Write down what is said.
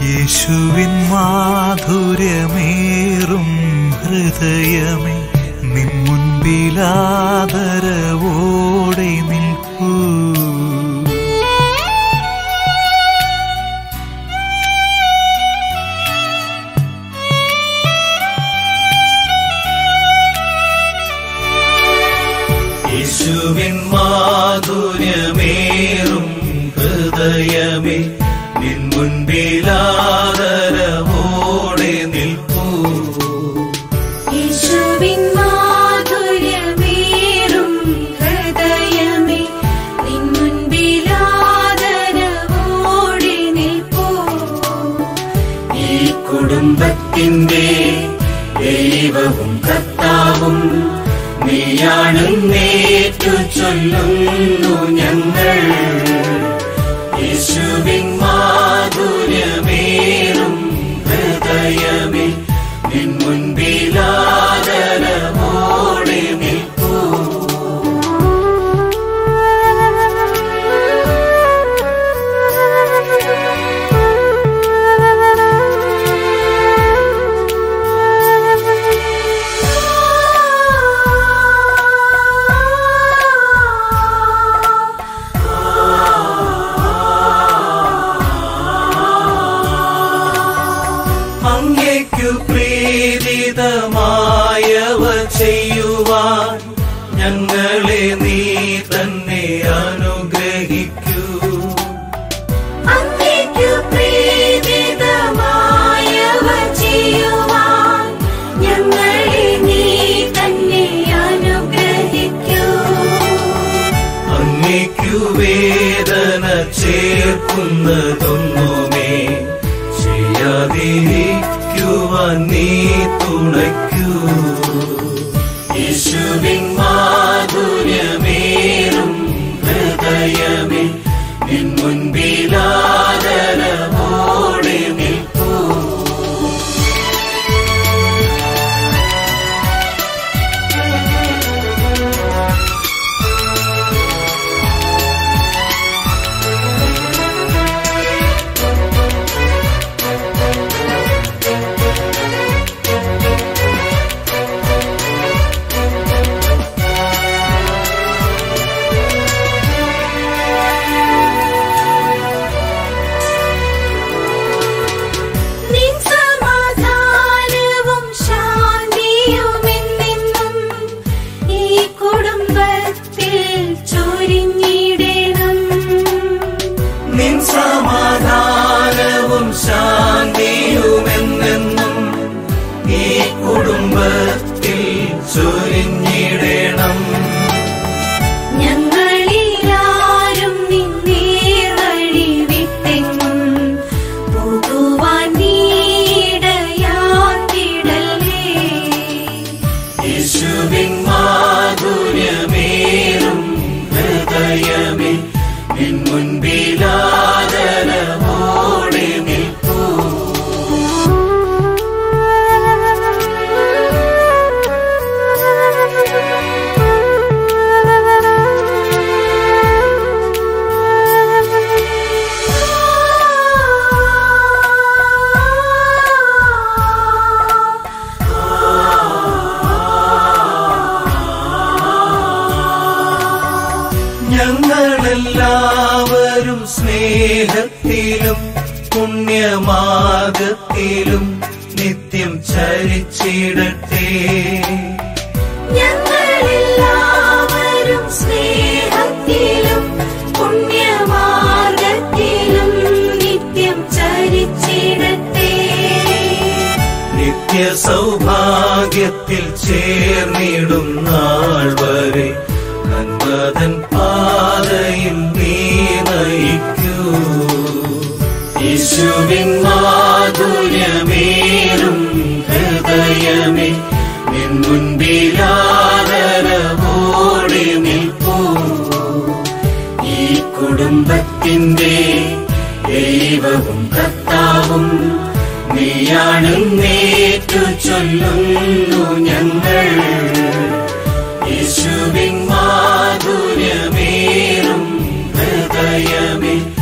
യേശുവിൻ മാധുര്യമേറും ഹൃദയമേ നിൻ മുൻപിലാദരവോടെ നിൽക്കൂ യേശുവിൻ മാധുര്യമേറും ഹൃദയമേ നിൻ മുൻപിലാദരവോടെ നിൽക്കൂ യേശുവിൻ മാധുര്യമേറും ഹൃദയമേ നിൻ മുൻപിലാദരവോടെ നിൽപ്പൂ ഈ കുടുംബത്തിന്റെ ദൈവവും കർത്താവും നീയാണെന്നേറ്റു ചൊല്ലുന്നു ഞങ്ങൾ യേശുവിൻ മാധുര്യമേറും ഹൃദയമേ നിൻ മുൻപിലാദരവോടെ നിൽക്കൂ അങ്ങേക്കു പ്രീതിതമായവ ചെയ്യുവാൻ ഞങ്ങളെ നീ തന്നെ അനുഗ്രഹിക്കൂ അങ്ങേക്കു പ്രീതിതമായവ ചെയ്യുവാൻ ഞങ്ങളെ നീ തന്നെ അനുഗ്രഹിക്കൂ അങ്ങേക്കു വേദന ചേർക്കുന്നതൊന്നുമേ ചെയ്യാതിരിക്കുവാൻ നീ തുണയ്ക്കൂ യേശുവിൻ മാധുര്യമേറും ഹൃദയമേ നിൻ മുൻപിലാദരവോടെ നിൽക്കൂ നിൻ സമാധാനവും ശാന്തിയുമെന്നെന്നും ഈ കുടുംബത്തിൽ ചൊരിഞ്ഞിടണം നിൻ സമാധാനവും ശാന്തിയുമെന്നെന്നും ഈ കുടുംബത്തിൽ ചൊരിഞ്ഞിടണം ഞങ്ങളിലാരും നിന്നേ വഴി വിട്ടെങ്ങും പോകുവാൻ നീടയാത്തിടലേ യേശുവിൻ മാധുര്യമേറും ഹൃദയമേ നിൻ മുൻപിലാദരവോടെ നിൽക്കൂ ഞങ്ങളെല്ലാവരും സ്നേഹത്തിലും പുണ്യമാർഗത്തിലും നിത്യം ചരിച്ചിടട്ടെ ഞങ്ങളെല്ലാവരും സ്നേഹത്തിലും പുണ്യമാർഗത്തിലും നിത്യം ചരിച്ചിടട്ടെ നിത്യ സൗഭാഗ്യത്തിൽ ചേർന്നിടും നാൾ വരെ നന്മതൻ പാതയിൽ നീ നയിക്കൂ യേശുവിൻ മാധുര്യമേറും ഹൃദയമേ നിൻ മുൻപിലാദരവോടെ നിൽപ്പൂ ഈ കുടുംബത്തിന്റെ ദൈവവും കർത്താവും നീയാണെന്നേറ്റു ചൊല്ലുന്നു ഞങ്ങൾ യേശുവിൻ മാധുര്യമേറും ഹൃദയമേ